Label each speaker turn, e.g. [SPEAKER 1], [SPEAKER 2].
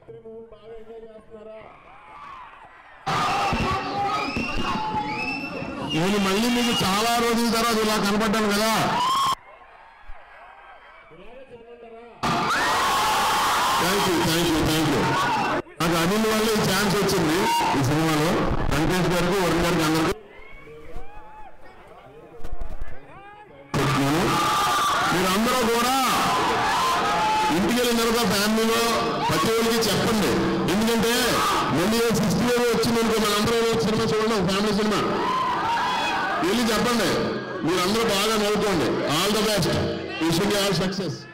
[SPEAKER 1] birthday movie బాగా enjoy చేస్తున్నారా
[SPEAKER 2] నేను మళ్ళీ మీకు చాలా రోజుల తర్వాత ఇలా కనపడ్డాను కదా
[SPEAKER 1] ఇలాగే చదవంటారా
[SPEAKER 2] thank you thank you thank you నాకు అనిల్ వల్ల ఈ ఛాన్స్ వచ్చింది ఈ సినిమాలో వెంకటేష్ గారికి వరుణ్ గారికి అందరికీ చెప్తున్నాను మీరందరూ కూడా ఇంటికి వెళ్ళిన తర్వాత ఫ్యామిలీలో ప్రతి ఒక్కరికి చెప్పండి ఎందుకంటే మళ్ళీ సిక్స్త్ వేవ్ వచ్చింది అనుకో మనందరం ఒక సినిమా చూడండి ఒక ఫ్యామిలీ సినిమా వెళ్ళి చెప్పండి మీరందరూ బాగా నవ్వుకోండి all the best wish all success